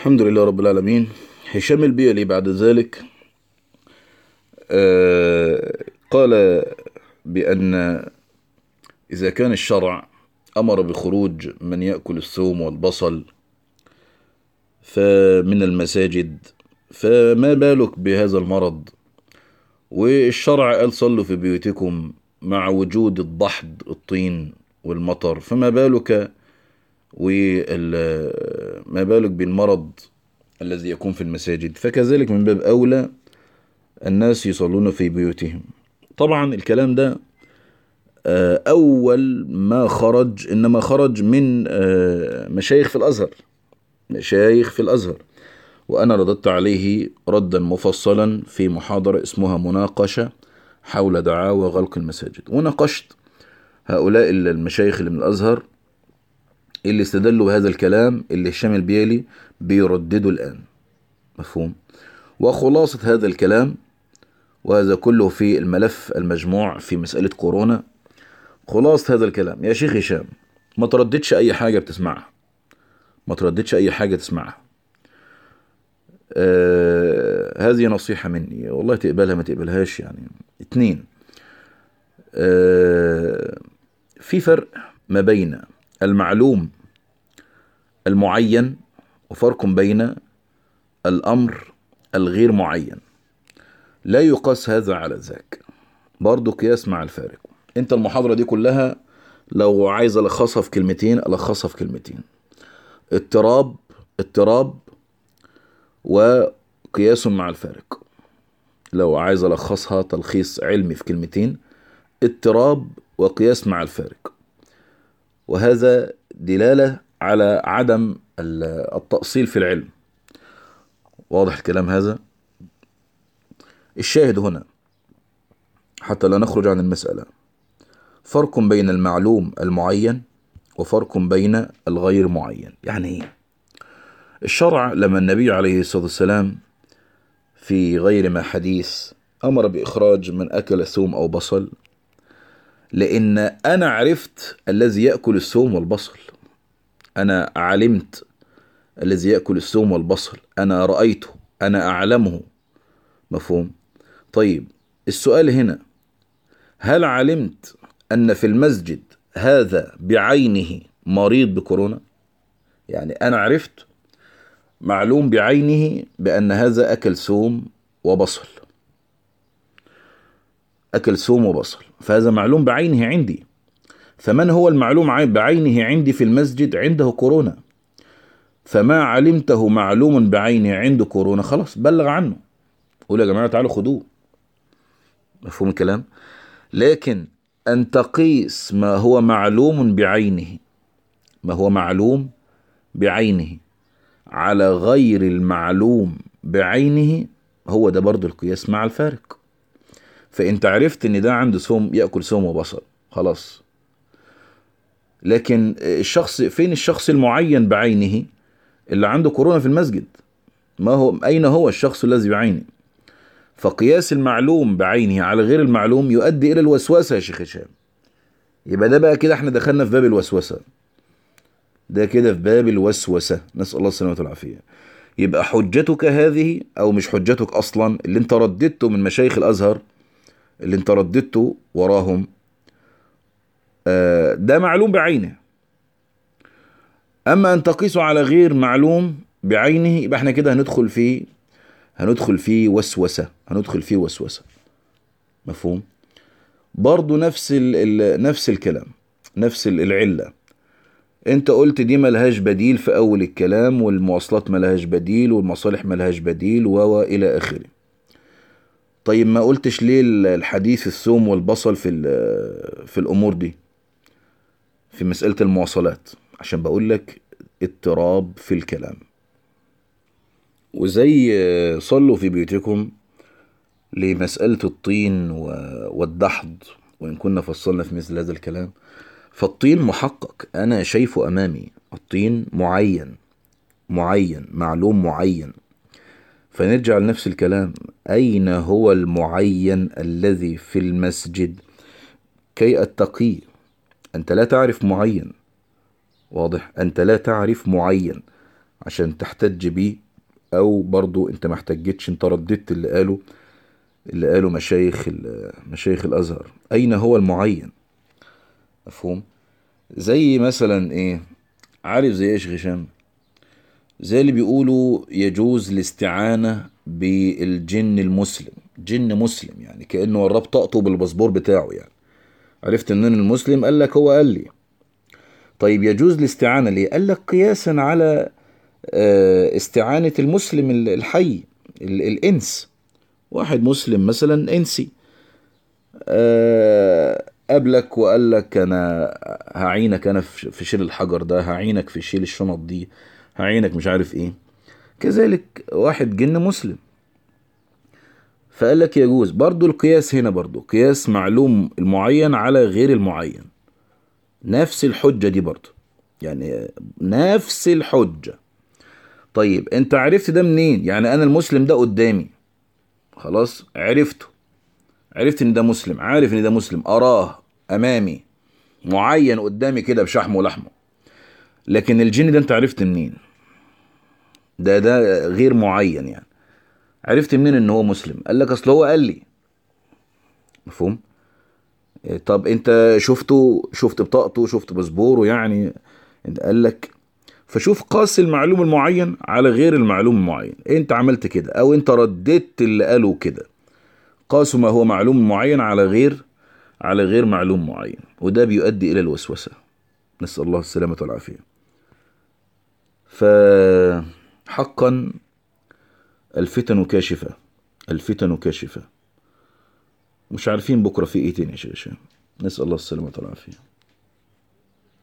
الحمد لله رب العالمين هشام البيلي بعد ذلك آه، قال بأن إذا كان الشرع أمر بخروج من يأكل الثوم والبصل فمن المساجد فما بالك بهذا المرض والشرع قال صلوا في بيوتكم مع وجود الضحض الطين والمطر فما بالك وما بالك بالمرض الذي يكون في المساجد فكذلك من باب أولى الناس يصلون في بيوتهم طبعا الكلام ده آه، أول ما خرج إنما خرج من آه، مشايخ في الأزهر مشايخ في الأزهر وأنا رددت عليه ردا مفصلا في محاضرة اسمها مناقشة حول دعاوى غلق المساجد وناقشت هؤلاء المشايخ اللي من الأزهر اللي استدلوا بهذا الكلام اللي هشام البيلي بيردده الآن مفهوم وخلاصة هذا الكلام وهذا كله في الملف المجموع في مسألة كورونا خلاصة هذا الكلام يا شيخ هشام ما ترددش أي حاجة بتسمعها ما ترددش أي حاجة تسمعها آه هذه نصيحة مني والله تقبلها ما تقبلهاش يعني اتنين آه في فرق ما بين المعلوم المعين وفرق بين الأمر الغير معين لا يقاس هذا على ذاك برضو قياس مع الفارق انت المحاضرة دي كلها لو عايز ألخصها في كلمتين ألخصها في كلمتين اضطراب اضطراب وقياس مع الفارق لو عايز ألخصها تلخيص علمي في كلمتين اضطراب وقياس مع الفارق وهذا دلالة على عدم التأصيل في العلم واضح الكلام هذا الشاهد هنا حتى لا نخرج عن المسألة فرق بين المعلوم المعين وفرق بين الغير معين يعني ايه الشرع لما النبي عليه الصلاة والسلام في غير ما حديث أمر بإخراج من أكل ثوم أو بصل لأن أنا عرفت الذي يأكل الثوم والبصل أنا علمت الذي يأكل الثوم والبصل أنا رأيته أنا أعلمه مفهوم طيب السؤال هنا هل علمت أن في المسجد هذا بعينه مريض بكورونا يعني أنا عرفت معلوم بعينه بأن هذا أكل ثوم وبصل أكل ثوم وبصل فهذا معلوم بعينه عندي فمن هو المعلوم بعينه عندي في المسجد عنده كورونا فما علمته معلوم بعينه عنده كورونا خلاص بلغ عنه قول يا جماعة تعالوا خدوه مفهوم الكلام لكن أن تقيس ما هو معلوم بعينه ما هو معلوم بعينه على غير المعلوم بعينه هو ده برضو القياس مع الفارق فانت عرفت ان ده عنده سوم يأكل سوم وبصل خلاص لكن الشخص فين الشخص المعين بعينه اللي عنده كورونا في المسجد ما هو أين هو الشخص الذي بعينه فقياس المعلوم بعينه على غير المعلوم يؤدي إلى الوسوسة يا شيخ هشام يبقى ده بقى كده احنا دخلنا في باب الوسوسة ده كده في باب الوسوسة نسأل الله السلامة والعافية يبقى حجتك هذه أو مش حجتك أصلا اللي انت رددته من مشايخ الأزهر اللي انت رددته وراهم ده معلوم بعينه أما أن تقيسه على غير معلوم بعينه يبقى احنا كده هندخل في هندخل في وسوسة هندخل في وسوسة مفهوم برضو نفس ال نفس الكلام نفس العلة انت قلت دي ملهاش بديل في اول الكلام والمواصلات ملهاش بديل والمصالح ملهاش بديل و الى اخره طيب ما قلتش ليه الحديث الثوم والبصل في في الامور دي في مسألة المواصلات عشان بقول لك اضطراب في الكلام وزي صلوا في بيوتكم لمسألة الطين والدحض وإن كنا فصلنا في مثل هذا الكلام فالطين محقق أنا شايفه أمامي الطين معين معين معلوم معين فنرجع لنفس الكلام أين هو المعين الذي في المسجد كي أتقيه أنت لا تعرف معين واضح أنت لا تعرف معين عشان تحتج بيه او برضو انت ما احتجتش انت رددت اللي قاله اللي قاله مشايخ ال- مشايخ الازهر اين هو المعين مفهوم زي مثلا ايه عارف زي ايش غشام زي اللي بيقولوا يجوز الاستعانة بالجن المسلم جن مسلم يعني كأنه وراه بطاقته بالباسبور بتاعه يعني عرفت ان انا المسلم قال لك هو قال لي طيب يجوز الاستعانة ليه قال لك قياسا على آه، استعانة المسلم ال- الحي ال- الإنس واحد مسلم مثلا إنسي آه، قابلك وقال لك أنا هعينك أنا في في شيل الحجر ده هعينك في شيل الشنط دي هعينك مش عارف إيه كذلك واحد جن مسلم فقال لك يجوز برضو القياس هنا برضو قياس معلوم المعين على غير المعين نفس الحجة دي برضو يعني نفس الحجة طيب انت عرفت ده منين يعني انا المسلم ده قدامي خلاص عرفته عرفت ان ده مسلم عارف ان ده مسلم اراه امامي معين قدامي كده بشحمه ولحمه لكن الجن ده انت عرفت منين ده ده غير معين يعني عرفت منين ان هو مسلم قال لك اصل هو قال لي مفهوم إيه، طب انت شفته شفت بطاقته شفت باسبوره يعني انت قال لك فشوف قاس المعلوم المعين على غير المعلوم المعين انت عملت كده او انت رددت اللي قاله كده قاسوا ما هو معلوم معين على غير على غير معلوم معين وده بيؤدي الى الوسوسة نسأل الله السلامة والعافية فحقا الفتن كاشفة الفتن كاشفة مش عارفين بكرة في ايه تاني يا شيخ هشام. نسأل الله السلامة والعافية